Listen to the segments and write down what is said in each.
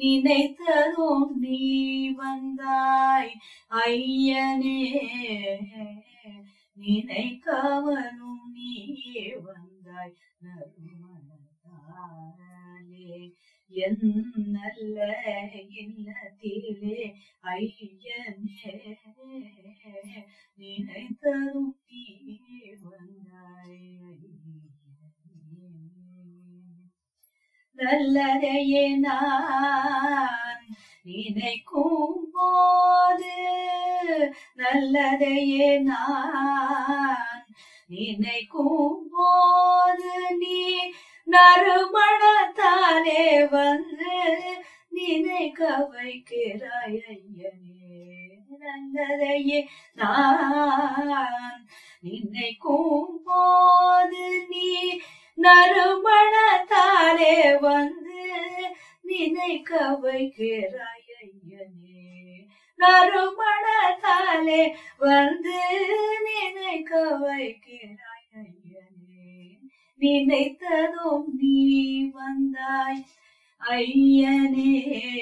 நினைத்ததும் நீ வந்தாய் ஐயனே நினைக்காமலும் நீ வந்தாய் நறுமணத்தாலே என் நல்ல இல்லத்திலே ஐயனே நினைத்ததும் நீ வந்தாய் ஐயனே. நல்லதையே நான் நினைக்கும் போது நல்லதையே நான் நினைக்கும் போது நீ நறுமணத்தானே வந்து நினைக்க வைக்கிறாய் ஐயனே நல்லதையே நான் நினைக்கும் போது நீ நறுமணத்தாலே வந்து நினைக்க வைக்கிறாய் ஐயனே நறுமணத்தாலே வந்து நினைக்க வைக்கிறாய் ஐயனே நினைத்ததும் நீ வந்தாய் ஐயனே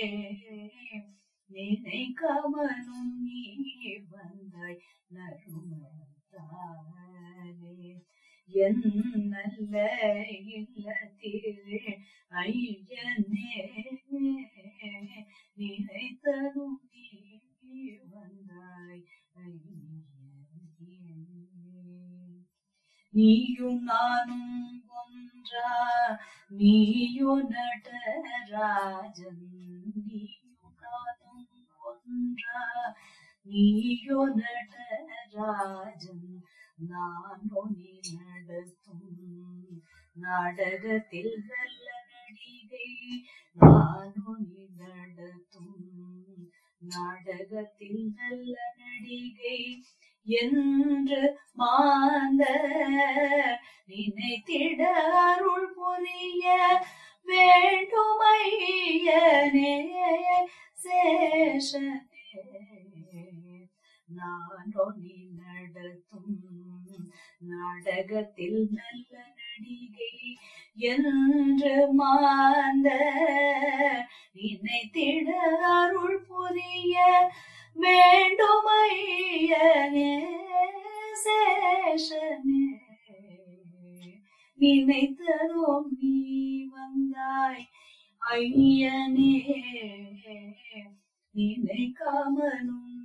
நினைக்காமலும் நீ வந்தாய் நறுமணத்தாலே என் நல்ல இல்லத்திலே ஐயனே நினைத்ததும் நீ வந்தாய் ஐயனே நீயும் நானும் ஒன்றா நீயோ நடராஜன் நீயும் நானும் ஒன்றா நீயோ நடராஜன் நானோ நீ நடத்தும் நாடகத்தில் நல்ல நடிகை நானோ நீ நடத்தும் நாடகத்தில் நல்ல நடிகை என்று மாந்த நினைத்திட அருள் புரிய வேண்டுமையனே சேஷனே நானோ நீ நடத்தும் நாடகத்தில் நல்ல நடிகை என்று மாந்த நினைத்திட அருள் புரிய வேண்டுமையனே சேஷனே நினைத்ததும் நீ வந்தாய் ஐயனே நினைக்காமலும்